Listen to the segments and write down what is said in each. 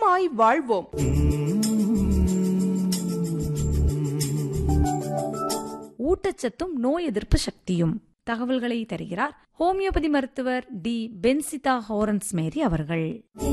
நலமாய் வாழ்வோம் ஊட்டச்சத்தும் நோய் எதிர்ப்பு சக்தியும் தகவல்களை தருகிறார் ஹோமியோபதி மருத்துவர் டி பென்சிதா ஹோரன்ஸ் மேரி அவர்கள்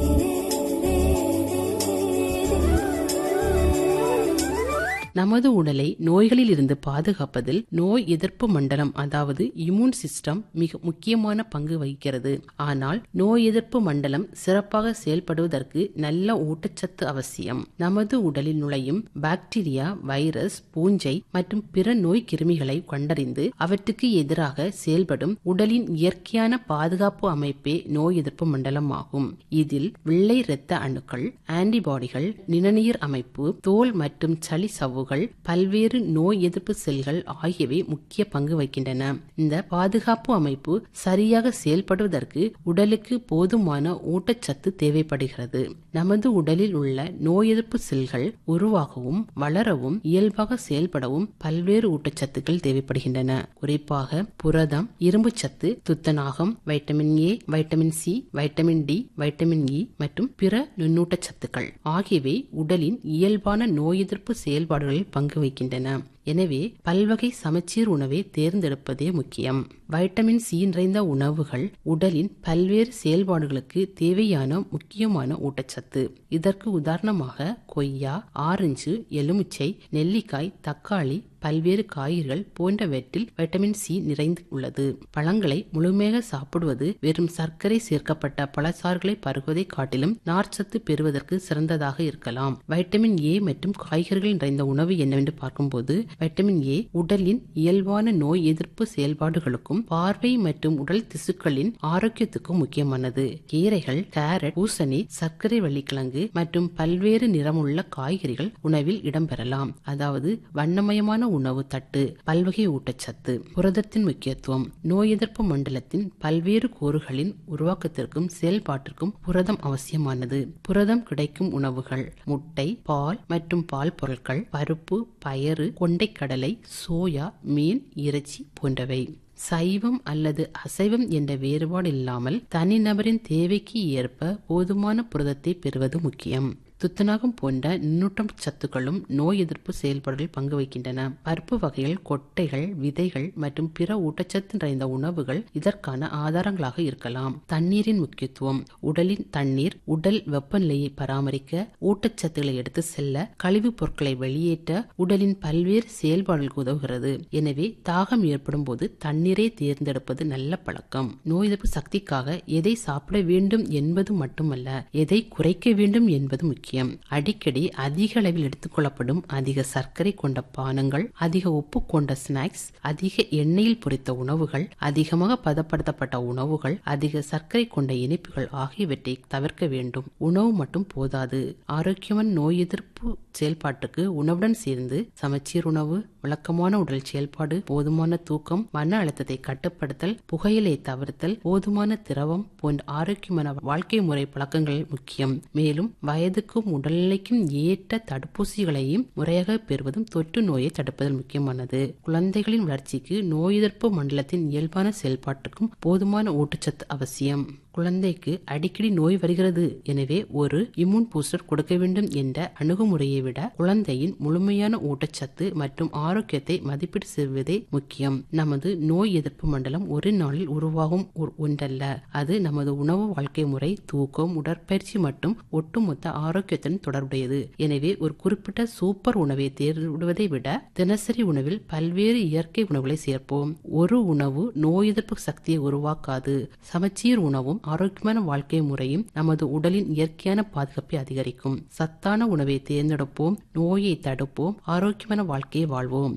நமது உடலை நோய்களில் இருந்து பாதுகாப்பதில் நோய் எதிர்ப்பு மண்டலம் அதாவது இம்யூன் சிஸ்டம் மிக முக்கியமான பங்கு வகிக்கிறது ஆனால் நோய் எதிர்ப்பு மண்டலம் சிறப்பாக செயல்படுவதற்கு நல்ல ஊட்டச்சத்து அவசியம் நமது உடலில் நுழையும் பாக்டீரியா வைரஸ் பூஞ்சை மற்றும் பிற நோய் கிருமிகளை கண்டறிந்து அவற்றுக்கு எதிராக செயல்படும் உடலின் இயற்கையான பாதுகாப்பு அமைப்பே நோய் எதிர்ப்பு மண்டலம் ஆகும் இதில் வெள்ளை இரத்த அணுக்கள் ஆன்டிபாடிகள் நிணநீர் அமைப்பு தோல் மற்றும் சளி சவ்வுகள் பல்வேறு நோய் எதிர்ப்பு செல்கள் ஆகியவை முக்கிய பங்கு வகிக்கின்றன இந்த பாதுகாப்பு அமைப்பு சரியாக செயல்படுவதற்கு உடலுக்கு போதுமான ஊட்டச்சத்து தேவைப்படுகிறது நமது உடலில் உள்ள நோய் எதிர்ப்பு செல்கள் உருவாகவும் வளரவும் இயல்பாக செயல்படவும் பல்வேறு ஊட்டச்சத்துக்கள் தேவைப்படுகின்றன குறிப்பாக புரதம் இரும்புச்சத்து துத்தநாகம் vitamin A vitamin C vitamin D vitamin E மற்றும் பிற நுண்ணூட்டச்சத்துக்கள் ஆகியவை உடலின் இயல்பான நோய் எதிர்ப்பு செயல்பாடுகளில் பங்கு வகிக்கின்றன எனவே பல்வகை சமச்சீர் உணவை தேர்ந்தெடுப்பதே முக்கியம் வைட்டமின் சி நிறைந்த உணவுகள் உடலின் பல்வேறு செயல்பாடுகளுக்கு தேவையான முக்கியமான ஊட்டச்சத்து இதற்கு உதாரணமாக கொய்யா ஆரஞ்சு எலுமிச்சை நெல்லிக்காய் தக்காளி பல்வேறு காய்கறிகள் போன்றவற்றில் வைட்டமின் சி நிறைந்து உள்ளது பழங்களை முழுமையாக சாப்பிடுவது வெறும் சர்க்கரை சேர்க்கப்பட்ட பழச்சாறுகளை பருகுவதை காட்டிலும் நார்ச்சத்து பெறுவதற்கு சிறந்ததாக இருக்கலாம் வைட்டமின் ஏ மற்றும் காய்கறிகள் நிறைந்த உணவு என்னவென்று பார்க்கும்போது வைட்டமின் ஏ உடலின் இயல்பான நோய் எதிர்ப்பு செயல்பாடுகளுக்கும் பார்வை மற்றும் உடல் திசுக்களின் ஆரோக்கியத்துக்கும் முக்கியமானது கீரைகள் கேரட் பூசணி சர்க்கரை வள்ளிக்கிழங்கு மற்றும் பல்வேறு நிறமுள்ள காய்கறிகள் உணவில் இடம்பெறலாம் அதாவது வண்ணமயமான உணவு தட்டு பல்வகை ஊட்டச்சத்து புரதத்தின் முக்கியத்துவம் நோய் எதிர்ப்பு மண்டலத்தின் பல்வேறு கூறுகளின் உருவாக்கத்திற்கும் செயல்பாட்டிற்கும் புரதம் அவசியமானது புரதம் கிடைக்கும் உணவுகள் முட்டை பால் மற்றும் பால் பொருட்கள் பருப்பு பயறு கொண்டைக்கடலை சோயா மீன் இறைச்சி போன்றவை சைவம் அல்லது அசைவம் என்ற வேறுபாடு இல்லாமல் தனிநபரின் தேவைக்கு ஏற்ப போதுமான புரதத்தை பெறுவது முக்கியம் துத்தநாகம் போன்ற நுண்ணூட்டம் சத்துக்களும் நோய் எதிர்ப்பு செயல்பாடுகளில் பங்கு வகிக்கின்றன பருப்பு வகைகள் கொட்டைகள் விதைகள் மற்றும் பிற ஊட்டச்சத்து நிறைந்த உணவுகள் இதற்கான ஆதாரங்களாக இருக்கலாம் தண்ணீரின் முக்கியத்துவம் உடலின் தண்ணீர் உடல் வெப்பநிலையை பராமரிக்க ஊட்டச்சத்துக்களை எடுத்து செல்ல கழிவுப் பொருட்களை வெளியேற்ற உடலின் பல்வேறு செயல்பாடுகளுக்கு உதவுகிறது எனவே தாகம் ஏற்படும் போது தண்ணீரை தேர்ந்தெடுப்பது நல்ல பழக்கம் நோய் எதிர்ப்பு சக்திக்காக எதை சாப்பிட வேண்டும் என்பது மட்டுமல்ல எதை குறைக்க வேண்டும் என்பது முக்கியம் முக்கியம் அடிக்கடி அதிக அளவில் எடுத்துக்கொள்ளப்படும் அதிக சர்க்கரை கொண்ட பானங்கள் அதிக உப்பு கொண்ட ஸ்நாக்ஸ் அதிக எண்ணெயில் பொரித்த உணவுகள் அதிகமாக பதப்படுத்தப்பட்ட உணவுகள் அதிக சர்க்கரை கொண்ட இனிப்புகள் ஆகியவற்றை தவிர்க்க வேண்டும் உணவு மட்டும் போதாது ஆரோக்கியமான நோய் எதிர்ப்பு செயல்பாட்டுக்கு உணவுடன் சேர்ந்து சமச்சீர் உணவு விளக்கமான உடல் செயல்பாடு போதுமான தூக்கம் மன அழுத்தத்தை கட்டுப்படுத்தல் புகையிலை தவிர்த்தல் போதுமான திரவம் போன்ற ஆரோக்கியமான வாழ்க்கை முறை பழக்கங்கள் முக்கியம் மேலும் வயதுக்கும் உடல்நிலைக்கும் ஏற்ற தடுப்பூசிகளையும் முறையாக பெறுவதும் தொற்று நோயை தடுப்பதில் முக்கியமானது குழந்தைகளின் வளர்ச்சிக்கு நோய் எதிர்ப்பு மண்டலத்தின் இயல்பான செயல்பாட்டுக்கும் போதுமான ஊட்டச்சத்து அவசியம் குழந்தைக்கு அடிக்கடி நோய் வருகிறது எனவே ஒரு இம்யூன் பூஸ்டர் கொடுக்க வேண்டும் என்ற அணுகுமுறையை விட குழந்தையின் முழுமையான ஊட்டச்சத்து மற்றும் ஆரோக்கியத்தை மதிப்பீடு செய்வதே முக்கியம் நமது நோய் எதிர்ப்பு மண்டலம் ஒரு நாளில் உருவாகும் ஒன்றல்ல அது நமது உணவு வாழ்க்கை முறை தூக்கம் உடற்பயிற்சி மற்றும் ஒட்டுமொத்த ஆரோக்கியத்துடன் தொடர்புடையது எனவே ஒரு குறிப்பிட்ட சூப்பர் உணவை தேர்விடுவதை விட தினசரி உணவில் பல்வேறு இயற்கை உணவுகளை சேர்ப்போம் ஒரு உணவு நோய் எதிர்ப்பு சக்தியை உருவாக்காது சமச்சீர் உணவும் ஆரோக்கியமான வாழ்க்கை முறையும் நமது உடலின் இயற்கையான பாதுகாப்பை அதிகரிக்கும் சத்தான உணவை தேர்ந்தெடுப்போம் நோயை தடுப்போம் ஆரோக்கியமான வாழ்க்கையை வாழ்வோம்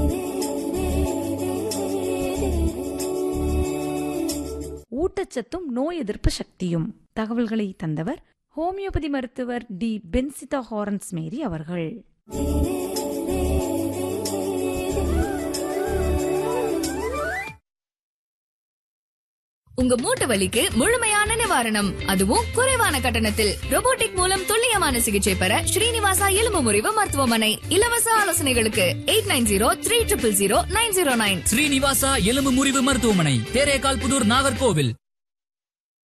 ஊட்டச்சத்தும் நோய் எதிர்ப்பு சக்தியும் தகவல்களை தந்தவர் ஹோமியோபதி மருத்துவர் டி பென்சிதா ஹாரன்ஸ் மேரி அவர்கள் உங்க மூட்டு வலிக்கு முழுமையான நிவாரணம் அதுவும் குறைவான கட்டணத்தில் robotic மூலம் துல்லியமான சிகிச்சை பெற ஸ்ரீனிவாசா எலும்பு முறிவு மருத்துவமனை இலவச ஆலோசனைகளுக்கு eight nine zero three triple zero nine zero nine Srinivasa எலும்பு முறிவு மருத்துவமனை தேரேகால் புதூர் நாகர்கோவில்